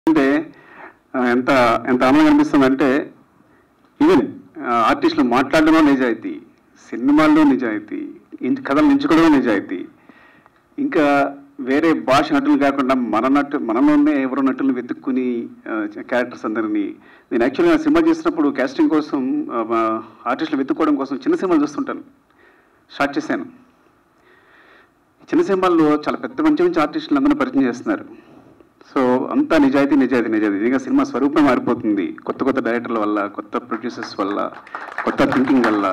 అంటే ఆ, ఎంత ఎంత ఆనందంగా అనిపిస్తుందంటే ఈవెన్ ఆర్టిస్టులు మాట్లాడడమో నిజాయితీ సినిమాల్లో నిజాయితీ ఇంటి కథలు ఎంచుకోవడమో నిజాయితీ ఇంకా వేరే భాష నటులు కాకుండా మన నటు మనలోనే ఎవరో నటులను వెతుక్కుని క్యారెక్టర్స్ అందరినీ నేను యాక్చువల్గా సినిమా చేసినప్పుడు కాస్టింగ్ కోసం ఆర్టిస్టులు వెతుక్కోవడం కోసం చిన్న సినిమాలు చూస్తుంటాను స్టార్ట్ చేశాను చిన్న సినిమాల్లో చాలా పెద్ద మంచి మంచి ఆర్టిస్టులు అందరూ పరిచయం చేస్తున్నారు సో అంతా నిజాయితీ నిజాయితీ నిజాయితీ నిజంగా సినిమా స్వరూపం మారిపోతుంది కొత్త కొత్త డైరెక్టర్ల వల్ల కొత్త ప్రొడ్యూసర్స్ వల్ల కొత్త థింకింగ్ వల్ల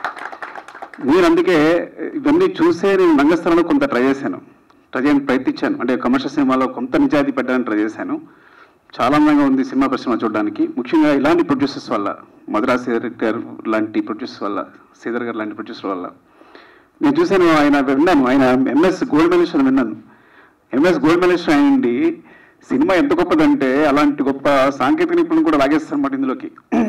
నేను అందుకే ఇవన్నీ చూసే నేను రంగస్థలంలో కొంత ట్రై చేశాను ట్రై చేయడానికి ప్రయత్నించాను అంటే కమర్షియల్ సినిమాలో కొంత నిజాయితీ పెట్టడానికి ట్రై చేశాను చాలా అందంగా ఉంది సినిమా పరిశ్రమ చూడడానికి ముఖ్యంగా ఇలాంటి ప్రొడ్యూసర్స్ వల్ల మధురా శ్రీధర్ గారు లాంటి ప్రొడ్యూసర్స్ వల్ల శ్రీధర్ గారు లాంటి ప్రొడ్యూసర్ వల్ల నేను చూశాను ఆయన విన్నాను ఆయన ఎంఎస్ గోల్డ్ మెడలిస్ట్ విన్నాను ఎంఎస్ గోల్డ్ మెడలిస్ట్ అయింది సినిమా ఎంత గొప్పదంటే అలాంటి గొప్ప సాంకేతిక నిపుణులు కూడా లాగేస్తారు అన్నమాట ఇందులోకి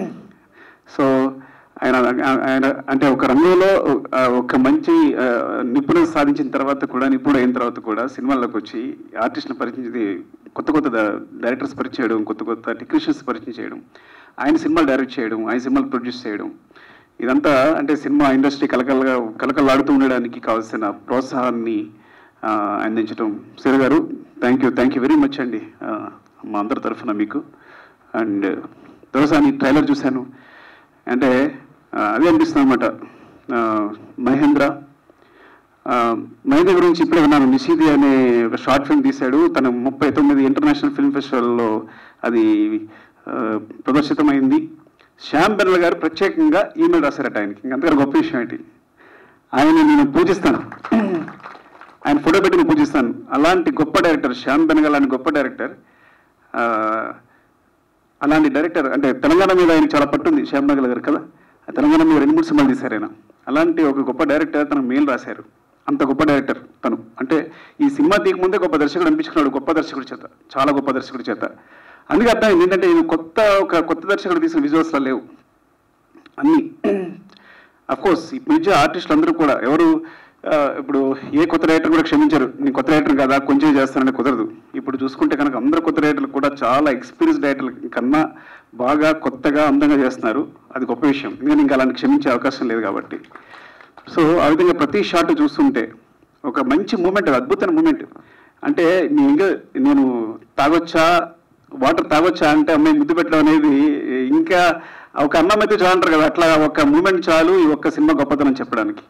సో ఆయన ఆయన అంటే ఒక రంగంలో ఆ, ఒక మంచి ఆ, నిపుణత సాధించిన తర్వాత కూడా నిపుణుడు అయిన తర్వాత కూడా సినిమాల్లోకి వచ్చి ఆర్టిస్ట్ని పరిచయం కొత్త కొత్త డైరెక్టర్స్ పరిచయం చేయడం కొత్త కొత్త టెక్నీషియన్స్ పరిచయం చేయడం ఆయన సినిమాలు డైరెక్ట్ చేయడం ఆయన సినిమాలు ప్రొడ్యూస్ చేయడం ఇదంతా అంటే సినిమా ఇండస్ట్రీ కలకలగా కలకలాడుతూ ఉండడానికి కావాల్సిన ప్రోత్సాహాన్ని ఆ, అందించడం శ్రీ గారు thank you thank you very much అండి ఆ, మా అందరి తరఫున మీకు అండ్ దొరసాని ట్రైలర్ చూశాను అంటే ఆ, అదే అనిపిస్తుంది అనమాట మహేంద్ర ఆ, మహేంద్ర గురించి ఇప్పుడే విన్నాను నిషిది అనే ఒక షార్ట్ ఫిల్మ్ తీశాడు తన ముప్పై తొమ్మిది ఇంటర్నేషనల్ ఫిల్మ్ ఫెస్టివల్లో అది ఆ, ప్రదర్శితమైంది శ్యామ్ బెనల్ గారు ప్రత్యేకంగా ఈమెయిల్ రాశారట ఆయనకి ఇంకంతగా గొప్ప విషయం ఏంటి ఆయన నేను పూజిస్తాను ఆయన ఫోటో పెట్టి నేను పూజిస్తాను అలాంటి గొప్ప డైరెక్టర్ శ్యామ్ బెనగల్ లాంటి గొప్ప డైరెక్టర్ ఆ, అలాంటి డైరెక్టర్ అంటే తెలంగాణ మీద ఆయన చాలా పట్టుంది శ్యామ్ బెనగల్ గారు కదా ఆ తెలంగాణ మీద రెండు మూడు సినిమాలు తీశారు ఆయన అలాంటి ఒక గొప్ప డైరెక్టర్ తనకు మెయిల్ రాశారు అంత గొప్ప డైరెక్టర్ తను అంటే ఈ సినిమా తీయకముందే గొప్ప దర్శకుడు అనిపించుకున్నాడు గొప్ప దర్శకుడి చేత చాలా గొప్ప దర్శకుడి చేత అందుకే అర్థమైంది ఏంటంటే ఇది కొత్త ఒక కొత్త దర్శకుడు తీసిన విజువల్స్లో లేవు అన్నీ కోర్స్ ఈ మధ్య ఆర్టిస్టులు అందరూ కూడా ఎవరు ఆ, ఇప్పుడు ఏ కొత్త రైటర్ కూడా క్షమించారు నేను కొత్త రైటర్ కదా కొంచెం చేస్తానని కుదరదు ఇప్పుడు చూసుకుంటే కనుక అందరు కొత్త రైటర్లు కూడా చాలా ఎక్స్పీరియన్స్ రైటర్ల కన్నా బాగా కొత్తగా అందంగా చేస్తున్నారు అది గొప్ప విషయం ఎందుకంటే ఇంకా అలాంటి క్షమించే అవకాశం లేదు కాబట్టి సో ఆ విధంగా ప్రతి షాట్ చూస్తుంటే ఒక మంచి మూమెంట్ అద్భుతమైన మూమెంట్ అంటే నేను ఇంకా నేను తాగొచ్చా వాటర్ తాగొచ్చా అంటే అమ్మాయి ముద్దు పెట్టడం అనేది ఇంకా ఒక అన్నం అయితే చాలు అంటారు కదా అట్లా ఒక మూమెంట్ చాలు ఈ ఒక్క సినిమా గొప్పతనం చెప్పడానికి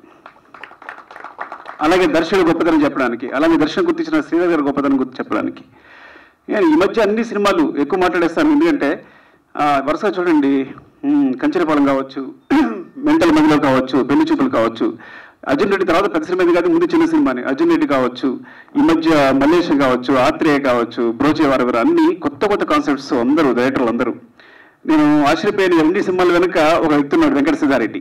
అలాగే దర్శకుడు గొప్పతనం చెప్పడానికి అలాగే దర్శనం గుర్తించిన శ్రీధర్ గారి గొప్పతనం గుర్తు చెప్పడానికి నేను ఈ మధ్య అన్ని సినిమాలు ఎక్కువ మాట్లాడేస్తాను ఎందుకంటే ఆ, వరుసగా చూడండి ఉమ్, కంచెరపాలెం కావచ్చు మెంటల్ మదిలో కావచ్చు పెళ్లి చూపులు కావచ్చు అర్జున్ రెడ్డి తర్వాత పెద్ద సినిమా ఇది కాదు ముందు చిన్న సినిమాని అర్జున్ రెడ్డి కావచ్చు ఈ మధ్య మల్లేశం కావచ్చు ఆత్రేయ కావచ్చు బ్రోచే వారు అన్ని కొత్త కొత్త కాన్సెప్ట్స్ అందరూ డైరెక్టర్లు అందరూ నేను ఆశ్చర్యపోయిన ఎన్ని సినిమాల వెనుక ఒక వ్యక్తి ఉన్నాడు వెంకట సిద్ధారెడ్డి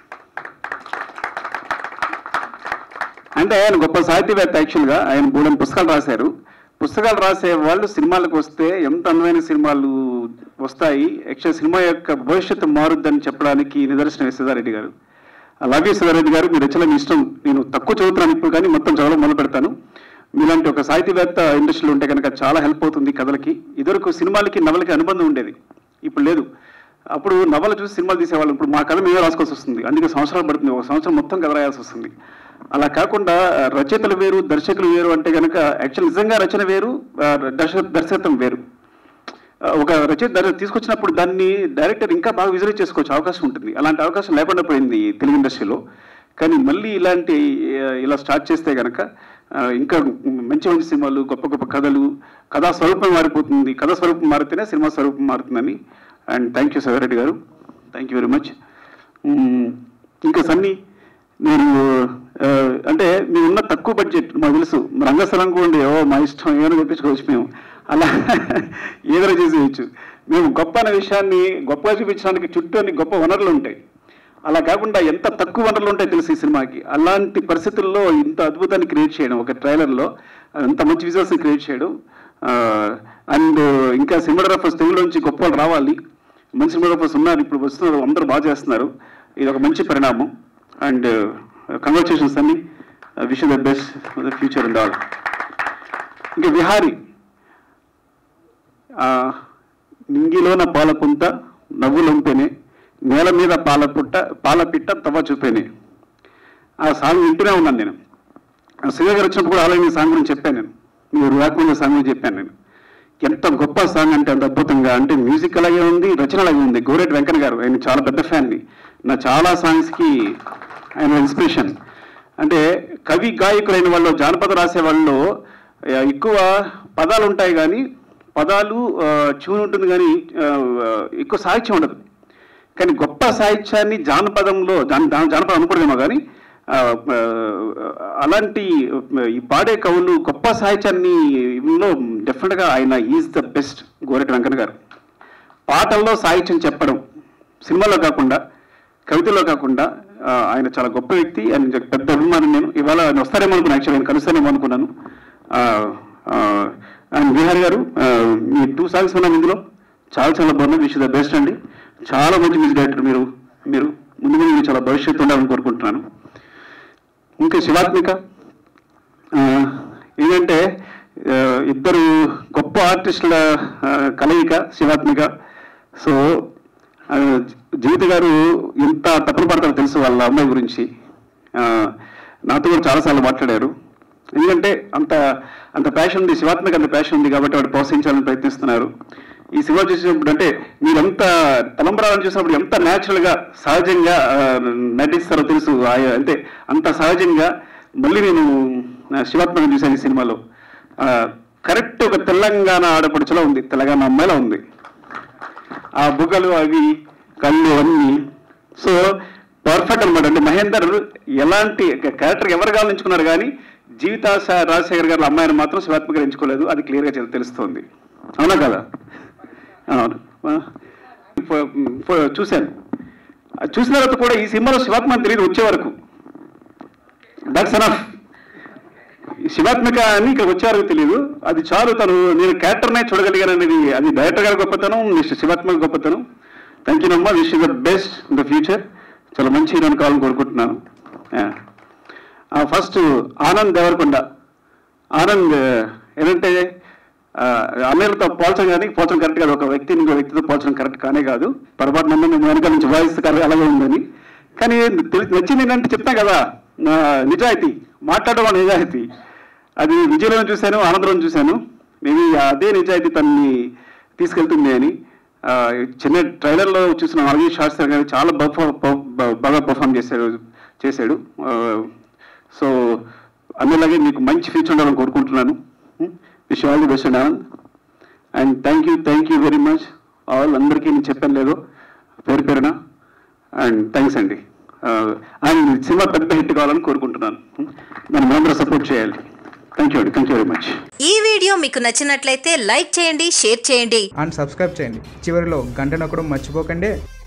అంటే ఆయన గొప్ప సాహిత్యవేత్త యాక్చువల్గా ఆయన మూడు పుస్తకాలు రాశారు పుస్తకాలు రాసే వాళ్ళు సినిమాలకు వస్తే ఎంత అందమైన సినిమాలు వస్తాయి యాక్చువల్ సినిమా యొక్క భవిష్యత్తు మారుద్దని చెప్పడానికి నిదర్శనం సిద్ధారెడ్డి గారు లవ్ యూ సిద్ధారెడ్డి గారు మీ రచన మీ ఇష్టం నేను తక్కువ చదువుతున్నాను ఇప్పుడు కానీ మొత్తం చదవడం మొదలు పెడతాను మీలాంటి ఒక సాహిత్యవేత్త ఇండస్ట్రీలో ఉంటే కనుక చాలా హెల్ప్ అవుతుంది కథలకి ఇదివరకు సినిమాలకి నవలకి అనుబంధం ఉండేది ఇప్పుడు లేదు అప్పుడు నవల చూసి సినిమాలు తీసేవాళ్ళు ఇప్పుడు మా కథ మేమే రాసుకోవాల్సి వస్తుంది అందుకే సంవత్సరాలు పడుతుంది ఒక సంవత్సరం మొత్తం కథ రాయాల్సి వస్తుంది అలా కాకుండా రచయితలు వేరు దర్శకులు వేరు అంటే కనుక యాక్చువల్ నిజంగా రచన వేరు ఆ, దర్శ దర్శకత్వం వేరు ఆ, ఒక రచయిత దర్ తీసుకొచ్చినప్పుడు దాన్ని డైరెక్టర్ ఇంకా బాగా విజువలైజ్ చేసుకోవచ్చు అవకాశం ఉంటుంది అలాంటి అవకాశం లేకుండా పోయింది తెలుగు ఇండస్ట్రీలో కానీ మళ్ళీ ఇలాంటి ఆ, ఇలా స్టార్ట్ చేస్తే కనుక ఇంకా మంచి మంచి సినిమాలు గొప్ప గొప్ప కథలు కథా స్వరూపం మారిపోతుంది కథా స్వరూపం మారితేనే సినిమా స్వరూపం మారుతుందని అండ్ థ్యాంక్ యూ సదారెడ్డి గారు థ్యాంక్ యూ వెరీ మచ్ ఇంకా సన్నీ నేను ఆ, అంటే మీరున్న తక్కువ బడ్జెట్ మాకు తెలుసు రంగస్థలం కూడా ఓ మా ఇష్టం ఏమైనా చెప్పించుకోవచ్చు మేము అలా ఏదైనా చేసేయచ్చు మేము గొప్ప అనే విషయాన్ని గొప్పగా చూపించడానికి చుట్టూ అన్ని గొప్ప వనరులు ఉంటాయి అలా కాకుండా ఎంత తక్కువ వనరులు ఉంటాయి తెలుసు ఈ సినిమాకి అలాంటి పరిస్థితుల్లో ఇంత అద్భుతాన్ని క్రియేట్ చేయడం ఒక ట్రైలర్లో అంత మంచి విజువల్స్ క్రియేట్ చేయడం అండ్ ఇంకా సినిమాటోగ్రాఫర్స్ తెలుగులోంచి గొప్ప వాళ్ళు రావాలి మంచి సినిమాటోగ్రాఫర్స్ ఉన్నారు ఇప్పుడు వస్తున్నారు అందరూ బాగా చేస్తున్నారు ఇది ఒక మంచి పరిణామం అండ్ కంగ్రాచులేషన్స్ అన్ని wish the best for the future and all ఇంకా విహారీ ఆ, నింగిలోన పాలపుంత నవ్వులొంపెనే నేల మీద పాలపుట్ట పాలపిట్ట తవ్వ చూపేనే ఆ సాంగ్ వింటూనే ఉన్నాను నేను ఆ శ్రీధర్ గారు వచ్చినప్పుడు కూడా ఆల్రెడీ ఈ సాంగ్ గురించి చెప్పాను నేను మీరు రాకముందు సాంగ్ గురించి చెప్పాను నేను ఎంత గొప్ప సాంగ్ అంటే అంత అద్భుతంగా అంటే మ్యూజిక్ అలాగే ఉంది రచన అలాగే ఉంది గోరెట్ వెంకన్న గారు ఆయన చాలా పెద్ద ఫ్యాన్ని నా చాలా సాంగ్స్కి ఆయన ఇన్స్పిరేషన్ అంటే కవి గాయకులైన వాళ్ళు జానపద రాసే వాళ్ళు ఆ, ఎక్కువ పదాలు ఉంటాయి కానీ పదాలు ట్యూన్ ఉంటుంది కానీ ఆ, ఎక్కువ సాహిత్యం ఉండదు కానీ గొప్ప సాహిత్యాన్ని జానపదంలో జాన జాన- జానపదం అనుకోడేమో కానీ ఆ, ఆ, అలాంటి ఈ పాడే కవులు గొప్ప సాహిత్యాన్ని లో డెఫినెట్గా ఆయన is the best Goreti Venkanna గారు పాటల్లో సాహిత్యం చెప్పడం సినిమాలో కాకుండా కవితలో కాకుండా ఆ, ఆయన చాలా గొప్ప వ్యక్తి ఆయన పెద్ద అభిమానం నేను ఇవాళ ఆయన వస్తారేమో అనుకున్నాను యాక్చువల్లీ నేను కలుస్తానేమో అనుకున్నాను ఆ, ఆ, అండ్ బీహార్ గారు ఆ, మీ టూ సాంగ్స్ ఉన్నాను ఇందులో చాలా చాలా బాగున్నాయి విష్ ద బెస్ట్ అండి చాలా మంచి మ్యూజిక్ డైరెక్టర్ మీరు మీరు ముందు ముందు మీరు చాలా భవిష్యత్తు ఉండాలని కోరుకుంటున్నాను ఇంకా శివాత్మిక ఆ, ఏంటంటే ఆ, ఇద్దరు గొప్ప ఆర్టిస్టుల ఆ, కలయిక శివాత్మిక సో ఆ, జీవిత గారు ఎంత తప్పులు పడతారో తెలుసు వాళ్ళ అమ్మాయి గురించి ఆ, నాతో కూడా చాలాసార్లు మాట్లాడారు ఎందుకంటే అంత అంత ప్యాషన్ ఉంది శివాత్మిక అంత ప్యాషన్ ఉంది కాబట్టి వాడు ప్రోత్సహించాలని ప్రయత్నిస్తున్నారు ఈ సినిమా చూసినప్పుడు అంటే మీరెంత తలంబరాలను చూసినప్పుడు ఎంత న్యాచురల్ గా సహజంగా ఆ, నటిస్తారో తెలుసు ఆ- అంటే అంత సహజంగా మళ్ళీ నేను నా శివాత్మకం చూశాను ఈ సినిమాలో కరెక్ట్ ఒక తెలంగాణ ఆడపడుచులో ఉంది తెలంగాణ అమ్మాయిలా ఉంది ఆ బుగ్గలు అవి కళ్ళు అన్నీ సో పర్ఫెక్ట్ అనమాట అంటే మహేందర్ ఎలాంటి క్యారెక్టర్ ఎవరు కావాలని ఎంచుకున్నారు కానీ జీవితాశ రాజశేఖర్ గారి అమ్మాయిని మాత్రం శివాత్మక గారు ఎంచుకోలేదు అది క్లియర్గా తెలు- తెలుస్తోంది అవునా కదా అవును ఆ, ఫో- ఫో- చూశాను అది చూసిన తర్వాత కూడా ఈ సినిమాలో శివాత్మ అని తెలియదు వచ్చే వరకు దట్స్ ఎనఫ్ శివాత్మిక అని ఇక్కడ వచ్చారో తెలియదు అది చాలు తను నేను క్యారెక్టర్నే చూడగలిగాను అనేది అది డైరెక్టర్ గారి గొప్పతనం మిస్టర్ శివాత్మక గొప్పతనం థ్యాంక్ యూ నమ్మా wish the best in the future చాలా మంచి హీరోని కావాలని కోరుకుంటున్నాను ఫస్ట్ ఆనంద్ దేవరకొండ ఆనంద్ ఏంటంటే ఆ, అన్నయ్యలతో పోల్చడం కానీ పోల్చడం కరెక్ట్ కాదు ఒక వ్యక్తిని ఇంకో వ్యక్తితో పోల్చడం కరెక్ట్ కానే కాదు పొరపాటు నన్ను మేము వెనకాల నుంచి వాయిస్ కరెక్ట్ అలాగే ఉందని కానీ తెలి- నచ్చింది ఏంటంటే చెప్తా కదా నా నిజాయితీ మాట్లాడడం నిజాయితీ అది విజయలో చూశాను ఆనందరం చూశాను మేబీ అదే నిజాయితీ తనని తీసుకెళ్తుంది అని ఆ, చిన్న ట్రైలర్లో చూసిన నాలుగు షార్ట్స్ కానీ చాలా బఫ- బ- బ- బాగా పర్ఫామ్ చేశాడు చేశాడు ఆ, సో అన్నలాగే మీకు మంచి ఫ్యూచర్ ఉండాలని కోరుకుంటున్నాను wish all the best and Anand and thank you thank you very much all అందరికీ నేను చెప్పాను లేదు పేరు పేరున అండ్ థ్యాంక్స్ అండి అండ్ సినిమా పెద్ద హిట్ కావాలని కోరుకుంటున్నాను దాన్ని మనందరూ సపోర్ట్ చేయాలి థ్యాంక్ యూ అండి థ్యాంక్ యూ వెరీ మచ్ ఈ వీడియో మీకు నచ్చినట్లయితే లైక్ చేయండి షేర్ చేయండి అండ్ సబ్స్క్రైబ్ చేయండి చివరిలో గంట నొక్కడం మర్చిపోకండి